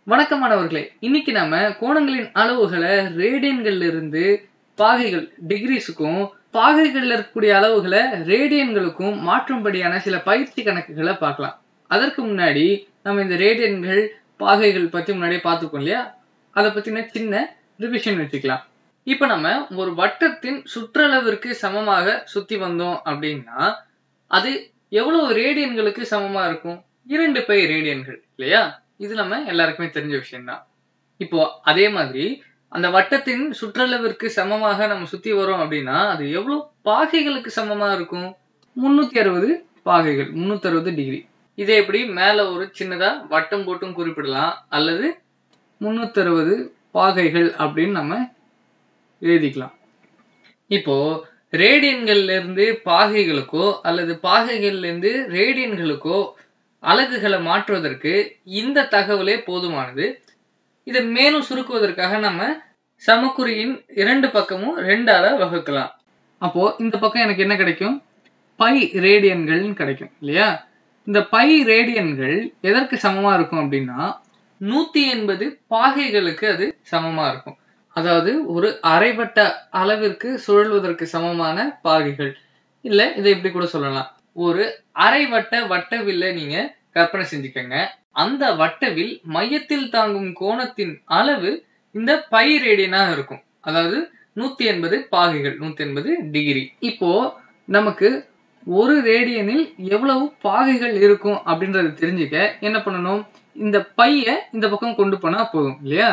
வணக்கம் மாணவர்களே இன்னைக்கு நாம கோணங்களின் அளவுகளை ரேடியன்கள்ல இருந்து பாகைகள் டிகிரிஸுக்கும் பாகைகள்ல இருக்கக்கூடிய அளவுகளை ரேடியன்களுக்கும் மாற்றும்படியான சில பயிற்சி கணக்குகளை பார்க்கலாம் அதற்கு முன்னாடி நம்ம இந்த ரேடியன்கள் பாகைகள் பத்தி முன்னாடியே பார்த்துக்கோம் இல்லையா அதை பத்தின சின்ன ரிவிஷன் வச்சுக்கலாம் இப்ப நம்ம ஒரு வட்டத்தின் சுற்றளவிற்கு சமமாக சுத்தி வந்தோம் அப்படின்னா அது எவ்வளவு ரேடியன்களுக்கு சமமா இருக்கும் இரண்டு பை ரேடியன்கள் இல்லையா இது நம்ம எல்லாருக்குமே தெரிஞ்ச விஷயம்தான் இப்போ அதே மாதிரி அந்த வட்டத்தின் சுற்றளவிற்கு சமமாக நம்ம சுத்தி வரோம் அப்படின்னா அது எவ்வளவு பாகைகளுக்கு சமமா இருக்கும் முன்னூத்தி அறுபது பாகைகள் முன்னூத்தி அறுபது டிகிரி இதே எப்படி மேல ஒரு சின்னதா வட்டம் போட்டும் குறிப்பிடலாம் அல்லது முன்னூத்தி அறுபது பாகைகள் அப்படின்னு நம்ம எழுதிக்கலாம் இப்போ ரேடியன்கள்ல இருந்து பாகைகளுக்கோ அல்லது பாகைகள்ல இருந்து ரேடியன்களுக்கோ அலகுகளை மாற்றுவதற்கு இந்த தகவலே போதுமானது இதை மேலும் சுருக்குவதற்காக நம்ம சமக்குறியின் இரண்டு பக்கமும் ரெண்டால வகுக்கலாம் அப்போ இந்த பக்கம் எனக்கு என்ன கிடைக்கும் பை ரேடியன்கள்னு கிடைக்கும் இல்லையா இந்த பை ரேடியன்கள் எதற்கு சமமா இருக்கும் அப்படின்னா நூத்தி எண்பது பாகைகளுக்கு அது சமமா இருக்கும் அதாவது ஒரு அரைவட்ட அளவிற்கு சுழல்வதற்கு சமமான பாகைகள் இல்ல இதை இப்படி கூட சொல்லலாம் ஒரு அரைவட்ட வட்டவில்ல நீங்க கற்பனை செஞ்சுக்கங்க அந்த வட்டவில் மையத்தில் தாங்கும் கோணத்தின் அளவு இந்த பை ரேடியனா இருக்கும் அதாவது நூத்தி எண்பது பாகைகள் நூத்தி எண்பது டிகிரி இப்போ நமக்கு ஒரு ரேடியனில் எவ்வளவு பாகைகள் இருக்கும் அப்படின்றத தெரிஞ்சுக்க என்ன பண்ணணும் இந்த பைய இந்த பக்கம் கொண்டு போனா போதும் இல்லையா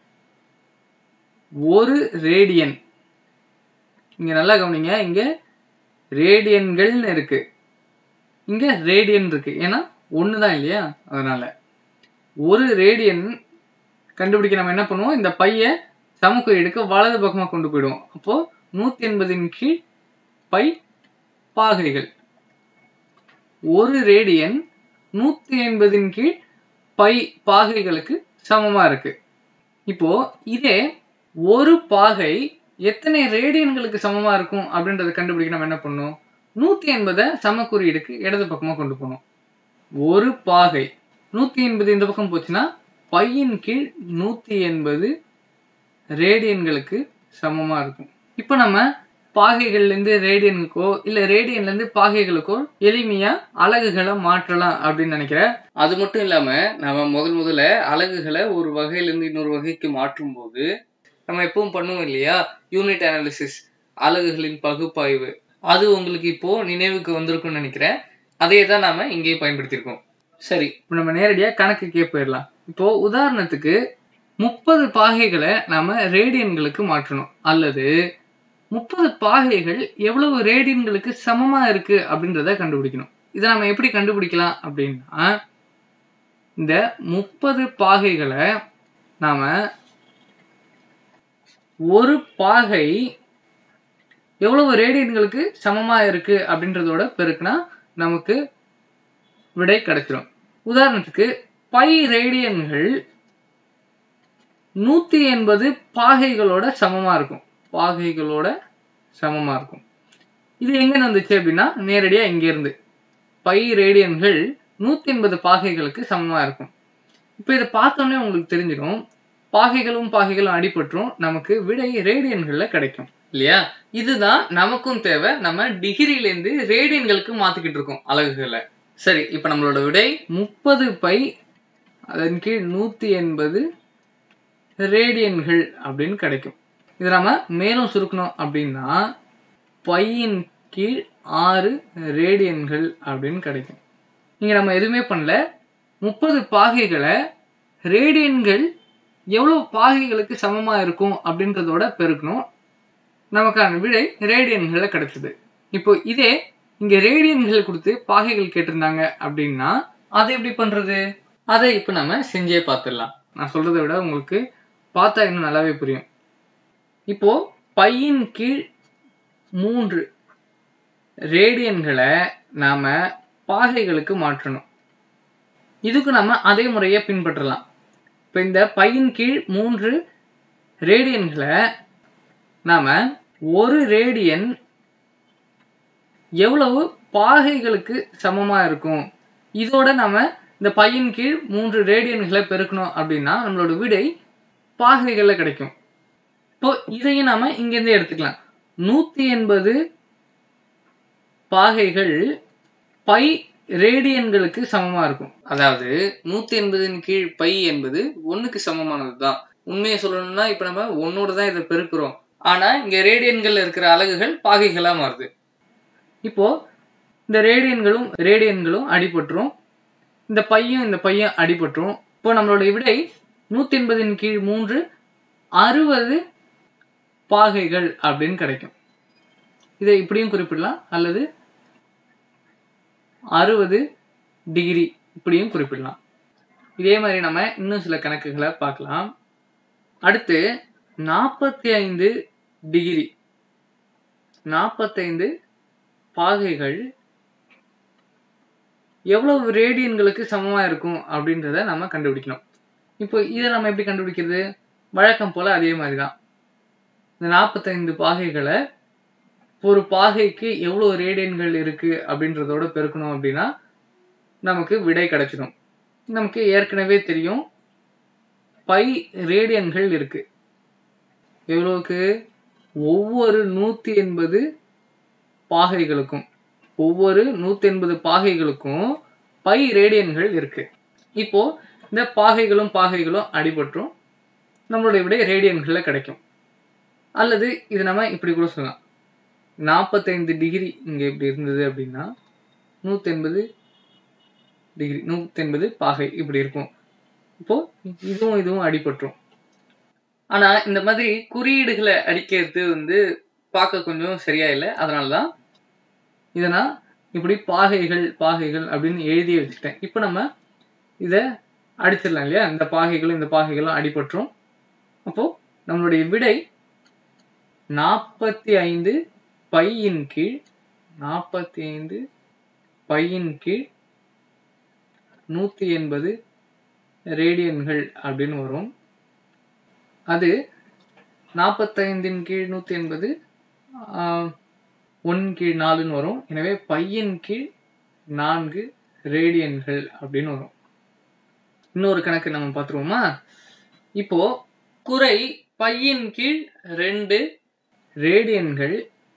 ஒரு ரேடியன் இங்க நல்லா கவனிங்க இங்க ரேடியன்கள்னு இருக்கு இங்க ரேடியன் இருக்கு ஏன்னா ஒண்ணுதான் இல்லையா அதனால ஒரு ரேடியன் கண்டுபிடிக்க நம்ம என்ன பண்ணுவோம் இந்த பைய சமக்குறியீடுக்கு வலது பக்கமா கொண்டு போயிடுவோம் அப்போ நூத்தி எண்பதின் கீழ் பை பாகைகள் ஒரு ரேடியன் நூத்தி எண்பதின் கீழ் பை பாகைகளுக்கு சமமா இருக்கு இப்போ இதே ஒரு பாகை எத்தனை ரேடியன்களுக்கு சமமா இருக்கும் அப்படின்றத கண்டுபிடிக்க நம்ம என்ன பண்ணணும் நூத்தி எண்பதை சமக்குறியீடுக்கு இடது பக்கமா கொண்டு போகணும் ஒரு பாகை நூத்தி எண்பது இந்த பக்கம் போச்சுன்னா பையின் கீழ் நூத்தி எண்பது ரேடியன்களுக்கு சமமா இருக்கும் இப்போ நம்ம பாகைகள்ல இருந்து ரேடியனுக்கோ இல்ல ரேடியன்ல இருந்து பாகைகளுக்கோ எளிமையா அலகுகளை மாற்றலாம் அப்படின்னு நினைக்கிறேன் அது மட்டும் இல்லாம நம்ம முதல் முதல்ல அலகுகளை ஒரு வகையில இருந்து இன்னொரு வகைக்கு மாற்றும் போது நம்ம எப்பவும் பண்ணுவோம் இல்லையா யூனிட் அனாலிசிஸ் அலகுகளின் பகுப்பாய்வு அது உங்களுக்கு இப்போ நினைவுக்கு வந்திருக்கும்னு நினைக்கிறேன் அதே தான் நாம இங்கே பயன்படுத்தியிருக்கோம் சரி இப்போ நம்ம நேரடியா கணக்குக்கே போயிடலாம் இப்போ உதாரணத்துக்கு முப்பது பாகைகளை நாம ரேடியன்களுக்கு மாற்றணும் அல்லது முப்பது பாகைகள் எவ்வளவு ரேடியன்களுக்கு சமமா இருக்கு அப்படின்றத கண்டுபிடிக்கணும் இதை நம்ம எப்படி கண்டுபிடிக்கலாம் அப்படின்னா இந்த முப்பது பாகைகளை நாம ஒரு பாகை எவ்வளவு ரேடியன்களுக்கு சமமா இருக்கு அப்படின்றதோட பெருக்குனா நமக்கு விடை கிடைச்சிடும் உதாரணத்துக்கு பை ரேடியன்கள் நூத்தி எண்பது பாகைகளோட சமமா இருக்கும் பாகைகளோட சமமா இருக்கும் இது எங்க வந்துச்சு அப்படின்னா நேரடியா இங்க இருந்து பை ரேடியன்கள் நூத்தி எண்பது பாகைகளுக்கு சமமா இருக்கும் இப்ப இதை பார்த்தோன்னே உங்களுக்கு தெரிஞ்சிடும் பாகைகளும் பாகைகளும் அடிபட்டுரும் நமக்கு விடை ரேடியன்கள்ல கிடைக்கும் இல்லையா இதுதான் நமக்கும் தேவை நம்ம டிகிரில இருந்து ரேடியன்களுக்கு மாத்திக்கிட்டு இருக்கோம் அலகுகளை சரி இப்ப நம்மளோட விடை முப்பது பை அதன் கீழ் நூத்தி எண்பது ரேடியன்கள் அப்படின்னு கிடைக்கும் இதை நம்ம மேலும் சுருக்கணும் அப்படின்னா பையின் கீழ் ஆறு ரேடியன்கள் அப்படின்னு கிடைக்கும் இங்க நம்ம எதுவுமே பண்ணல முப்பது பாகைகளை ரேடியன்கள் எவ்வளவு பாகைகளுக்கு சமமா இருக்கும் அப்படின்றதோட பெருக்கணும் நமக்கான விடை ரேடியன்கள்ல கிடைச்சது இப்போ இதே இங்க ரேடியன்கள் கொடுத்து பாகைகள் கேட்டிருந்தாங்க அப்படின்னா அதை எப்படி பண்றது அதை இப்போ நம்ம செஞ்சே பார்த்துடலாம் நான் சொல்றதை விட உங்களுக்கு பார்த்தா இன்னும் நல்லாவே புரியும் இப்போ பையின் கீழ் மூன்று ரேடியன்களை நாம பாகைகளுக்கு மாற்றணும் இதுக்கு நம்ம அதே முறையை பின்பற்றலாம் இப்போ இந்த பையின் கீழ் மூன்று ரேடியன்களை நாம ஒரு ரேடியன் எவ்வளவு பாகைகளுக்கு சமமா இருக்கும் இதோட நாம இந்த பையின் கீழ் மூன்று ரேடியன்களை பெருக்கணும் அப்படின்னா நம்மளோட விடை பாகைகள்ல கிடைக்கும் இப்போ இதையும் நாம இங்கிருந்து எடுத்துக்கலாம் நூத்தி எண்பது பாகைகள் பை ரேடியன்களுக்கு சமமா இருக்கும் அதாவது நூத்தி எண்பதின் கீழ் பை என்பது ஒண்ணுக்கு சமமானது தான் உண்மையை சொல்லணும்னா இப்ப நம்ம ஒன்னோட தான் இதை பெருக்கிறோம் ஆனா இங்க ரேடியன்கள்ல இருக்கிற அலகுகள் பாகைகளா மாறுது இப்போ இந்த ரேடியன்களும் ரேடியன்களும் அடிபட்டுரும் இந்த பையும் இந்த பையும் அடிபட்டுரும் இப்போ நம்மளோட விடை நூத்தி எண்பதின் கீழ் மூன்று அறுபது பாகைகள் அப்படின்னு கிடைக்கும் இதை இப்படியும் குறிப்பிடலாம் அல்லது அறுபது டிகிரி இப்படியும் குறிப்பிடலாம் இதே மாதிரி நம்ம இன்னும் சில கணக்குகளை பார்க்கலாம் அடுத்து நாற்பத்தி ஐந்து டிகிரி நாற்பத்தைந்து பாகைகள் எவ்வளவு ரேடியன்களுக்கு சமமா இருக்கும் அப்படின்றத நம்ம கண்டுபிடிக்கணும் இப்போ இதை நம்ம எப்படி கண்டுபிடிக்கிறது வழக்கம் போல அதே மாதிரி தான் இந்த நாற்பத்தைந்து பாகைகளை ஒரு பாகைக்கு எவ்வளோ ரேடியன்கள் இருக்கு அப்படின்றதோட பெருக்கணும் அப்படின்னா நமக்கு விடை கிடைச்சிடும் நமக்கு ஏற்கனவே தெரியும் பை ரேடியன்கள் இருக்கு எவ்வளவுக்கு ஒவ்வொரு நூத்தி எண்பது பாகைகளுக்கும் ஒவ்வொரு நூத்தி எண்பது பாகைகளுக்கும் பை ரேடியன்கள் இருக்கு இப்போ இந்த பாகைகளும் பாகைகளும் அடிபட்டுரும் நம்மளுடைய விடை ரேடியன்கள்ல கிடைக்கும் அல்லது இது நம்ம இப்படி கூட சொல்லலாம் நாற்பத்தைந்து டிகிரி இங்க இப்படி இருந்தது அப்படின்னா நூத்தி எண்பது டிகிரி நூத்தி எண்பது பாகை இப்படி இருக்கும் இப்போ இதுவும் இதுவும் அடிபட்டுரும் ஆனா இந்த மாதிரி குறியீடுகளை அடிக்கிறது வந்து பார்க்க கொஞ்சம் சரியா இல்லை அதனாலதான் இதை நான் இப்படி பாகைகள் பாகைகள் அப்படின்னு எழுதி வச்சுட்டேன் இப்போ நம்ம இதை அடிச்சிடலாம் இல்லையா இந்த பாகைகளும் இந்த பாகைகளும் அடிபட்டுரும் அப்போ நம்மளுடைய விடை நாற்பத்தி ஐந்து பையின் கீழ் நாற்பத்தி ஐந்து பையின் கீழ் நூத்தி எண்பது ரேடியன்கள் அப்படின்னு வரும் அது நாற்பத்தைந்தின் கீழ் நூத்தி எண்பது ஒன் கீழ் நாலுன்னு வரும் எனவே பையின் கீழ் நான்கு ரேடியன்கள் அப்படின்னு வரும் இன்னொரு கணக்கு நம்ம பார்த்துருவோமா இப்போ குறை பையின் கீழ் ரெண்டு ரேடியன்கள்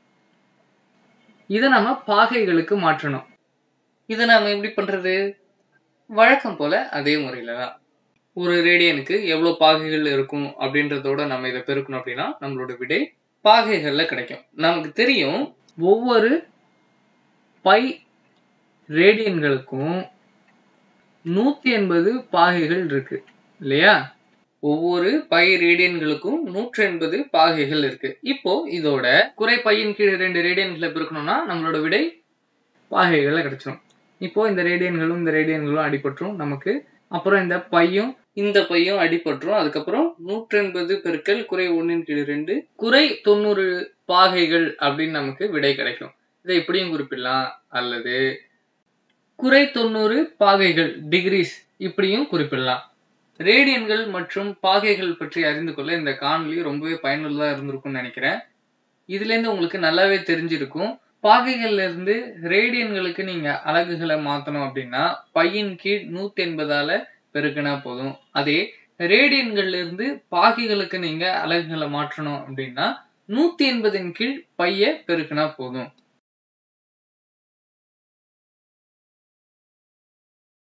இதை நம்ம பாகைகளுக்கு மாற்றணும் இதை நாம எப்படி பண்றது வழக்கம் போல அதே முறையில தான் ஒரு ரேடியனுக்கு எவ்வளவு பாகைகள் இருக்கும் அப்படின்றதோட நம்ம இதை பெருக்கணும் அப்படின்னா நம்மளோட விடை பாகைகள்ல கிடைக்கும் நமக்கு தெரியும் ஒவ்வொரு பை ரேடியன்களுக்கும் நூத்தி எண்பது பாகைகள் இருக்கு இல்லையா ஒவ்வொரு பை ரேடியன்களுக்கும் நூற்றி எண்பது பாகைகள் இருக்கு இப்போ இதோட குறை பையின் கீழ் ரெண்டு ரேடியன்களை பெருக்கணும்னா நம்மளோட விடை பாகைகள்ல கிடைச்சிடும் இப்போ இந்த ரேடியன்களும் இந்த ரேடியன்களும் அடிபட்டுரும் நமக்கு அப்புறம் இந்த பையும் இந்த பையும் அடிபட்டுரும் அதுக்கப்புறம் நூற்றி எண்பது பெருக்கல் குறை ஒன்னின் கீழ் ரெண்டு குறை தொண்ணூறு பாகைகள் அப்படின்னு நமக்கு விடை கிடைக்கும் இதை இப்படியும் குறிப்பிடலாம் அல்லது குறை தொண்ணூறு பாகைகள் டிகிரிஸ் இப்படியும் குறிப்பிடலாம் ரேடியன்கள் மற்றும் பாகைகள் பற்றி அறிந்து கொள்ள இந்த காணொலி ரொம்பவே பயனுள்ளதா இருந்திருக்கும்னு நினைக்கிறேன் இதுல இருந்து உங்களுக்கு நல்லாவே தெரிஞ்சிருக்கும் பாகைகள்ல இருந்து ரேடியன்களுக்கு நீங்க அலகுகளை மாத்தணும் அப்படின்னா பையின் கீழ் நூத்தி எண்பதால பெருக்கினா போதும் அதே ரேடியன்கள்ல இருந்து பாகைகளுக்கு நீங்க அலகுகளை மாற்றணும் அப்படின்னா நூத்தி எண்பதின் கீழ் பைய பெருக்கினா போதும்